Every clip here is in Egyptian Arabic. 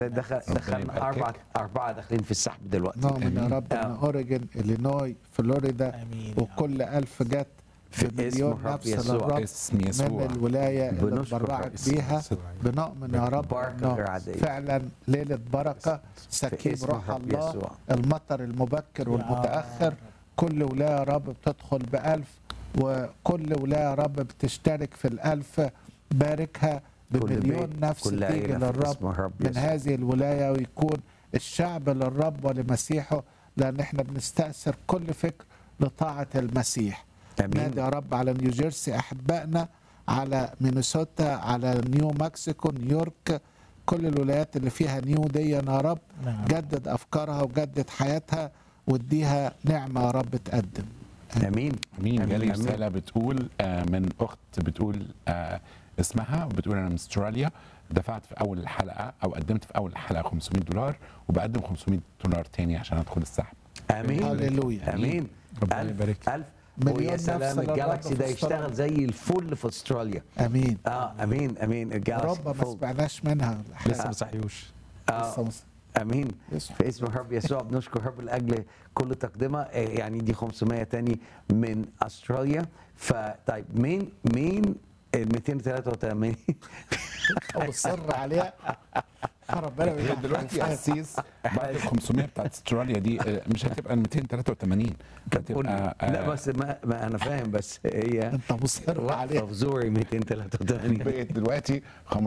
دخل دخلنا يباركك. اربعه اربعه داخلين في السحب دلوقتي نؤمن يا آمين. رب ان آه. اوريجن الينوي فلوريدا امين يا وكل ألف جت في بمليون اسم الرب نفس يسوع. للرب اسم من يسوع الولاية اللي بنشكر اتبرعت الرب. بيها بنؤمن يا رب بركة إنه غير عادية. فعلا ليلة بركة سكيب اسم روح الرب الله يسوع. المطر المبكر والمتأخر كل ولاية يا رب بتدخل بألف وكل ولاية يا رب بتشترك في الألف باركها كل بمليون بيت، نفس كل تيجي عيلة في للرب اسم الرب من يسوع. هذه الولاية ويكون الشعب للرب ولمسيحه لأن احنا بنستأثر كل فكر لطاعة المسيح امين نادي يا رب على نيوجيرسي احبائنا على مينيسوتا على نيو مكسيكو نيويورك كل الولايات اللي فيها نيو دي يا رب نعم جدد افكارها وجدد حياتها واديها نعمه يا رب تقدم امين مين جالي أمين. رساله بتقول آه، من اخت بتقول آه، اسمها بتقول انا من استراليا دفعت في اول الحلقه او قدمت في اول الحلقه 500 دولار وبقدم 500 دولار تاني عشان ادخل السحب امين هللويا امين ربنا الف يبارك. الف مليون ويا نفس سلام للرب الجالاكسي في ده أستراليا. يشتغل زي الفل في استراليا امين اه امين امين الجالاكسي رب ما فل. سمعناش منها لسه ما صحيوش آه. لسه مس- امين يسوع. في اسم الرب يسوع بنشكر الرب لاجل كل تقدمه آه، يعني دي 500 تاني من استراليا فطيب مين مين ال 283 مصر عليها ربنا هي يبارك دلوقتي فيها. اسيس بعد ال 500 بتاعت استراليا دي آه، مش هتبقى ال 283 هتبقى آه، لا بس ما, ما انا فاهم بس هي انت مصر واقفه عليها في زوري 283 بقت دلوقتي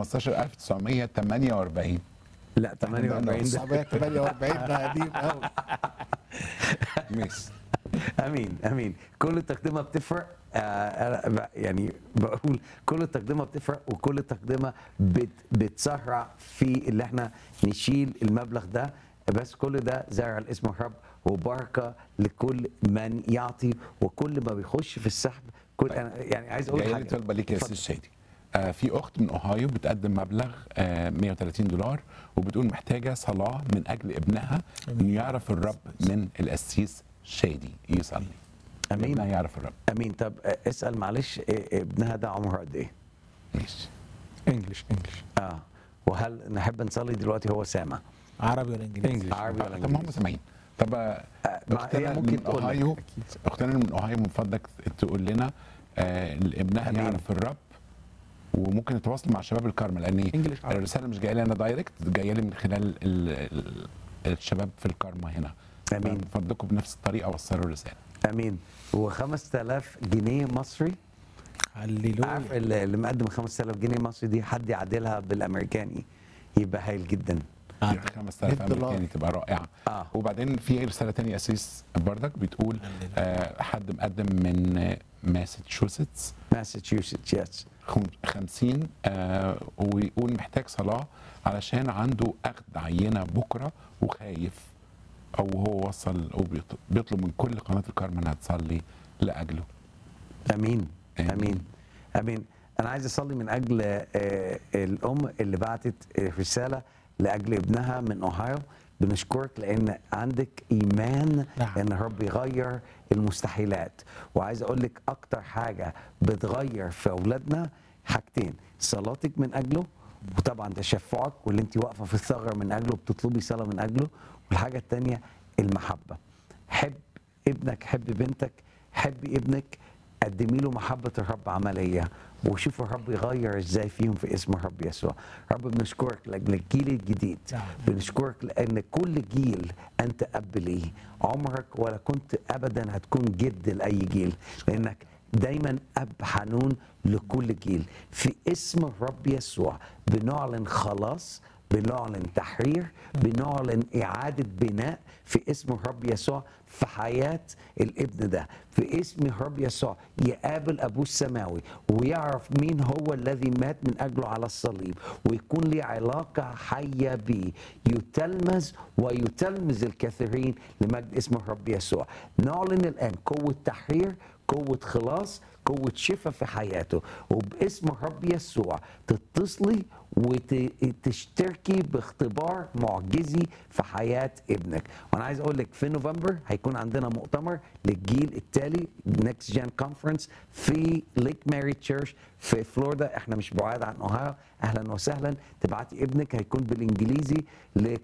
15948 لا 48 ده 948 ده قديم قوي ماشي امين امين كل تقدمه بتفرق آه أنا ب- يعني بقول كل تقدمه بتفرق وكل تقدمه بت بتسرع في اللي احنا نشيل المبلغ ده بس كل ده زرع الاسم الرب وبركه لكل من يعطي وكل ما بيخش في السحب كل أنا يعني عايز اقول جاي لي حاجه طلبه ليك يا اتفضل. سيد شادي آه في اخت من اوهايو بتقدم مبلغ آه 130 دولار وبتقول محتاجه صلاه من اجل ابنها انه يعرف الرب من القسيس شادي يصلي امين ابنها يعرف الرب امين طب آه، اسال معلش آه، ابنها ده عمره قد ايه؟ ماشي انجلش انجلش اه وهل نحب نصلي دلوقتي هو سامع عربي ولا انجليزي؟ عربي ولا طب ما هم انجليزي؟ سامعين طب آه، ما اختنا هي اللي ممكن من تقول لك. اوهايو اختنا اللي من اوهايو من فضلك تقول لنا آه ابنها أمين. يعرف الرب وممكن نتواصل مع شباب الكارما لان انجلش عربي. الرساله مش جايه لي انا دايركت جايه لي من خلال ال ال الشباب في الكارما هنا امين من فضلكم بنفس الطريقه وصلوا الرساله امين و5000 جنيه مصري عارف هللويا اللي اللي مقدم 5000 جنيه مصري دي حد يعادلها بالامريكاني يبقى هايل جدا آمين. 5000 100 دولار. امريكاني تبقى رائعه اه وبعدين في رساله تانية اسيس بردك بتقول آه حد مقدم من آه، ماساتشوستس ماساتشوستس يس خم- 50 آه ويقول محتاج صلاة علشان عنده أخذ عينة بكرة وخايف أو هو وصل أو بيط- بيطلب من كل قناة الكارما إنها تصلي لأجله امين آمين. امين امين انا عايز اصلي من اجل آه، الام اللي بعتت آه، رساله لاجل ابنها من اوهايو بنشكرك لان عندك ايمان نعم. ان الرب يغير المستحيلات وعايز اقول لك اكتر حاجه بتغير في اولادنا حاجتين صلاتك من اجله وطبعا تشفعك واللي انت واقفه في الثغره من اجله بتطلبي صلاه من اجله والحاجه الثانيه المحبه حب ابنك حب بنتك حبي ابنك قدمي له محبة الرب عملية وشوف الرب يغير ازاي فيهم في اسم الرب يسوع رب بنشكرك لاجل الجيل الجديد نعم. بنشكرك لان كل جيل انت اب ليه عمرك ولا كنت ابدا هتكون جد لاي جيل لانك دايما اب حنون لكل جيل في اسم الرب يسوع بنعلن خلاص بنعلن تحرير بنعلن إعادة بناء في اسم الرب يسوع في حياة الابن ده في اسم الرب يسوع يقابل أبوه السماوي ويعرف مين هو الذي مات من أجله على الصليب ويكون ليه علاقة حية بيه يتلمذ ويتلمذ الكثيرين لمجد اسم الرب يسوع نعلن الآن قوة تحرير قوة خلاص قوه شفاء في حياته وباسم الرب يسوع تتصلي وتشتركي باختبار معجزي في حياه ابنك وانا عايز اقول لك في نوفمبر هيكون عندنا مؤتمر للجيل التالي نكست جين كونفرنس في ليك ماري تشيرش في فلوريدا احنا مش بعاد عن اوهايو اهلا وسهلا تبعتي ابنك هيكون بالانجليزي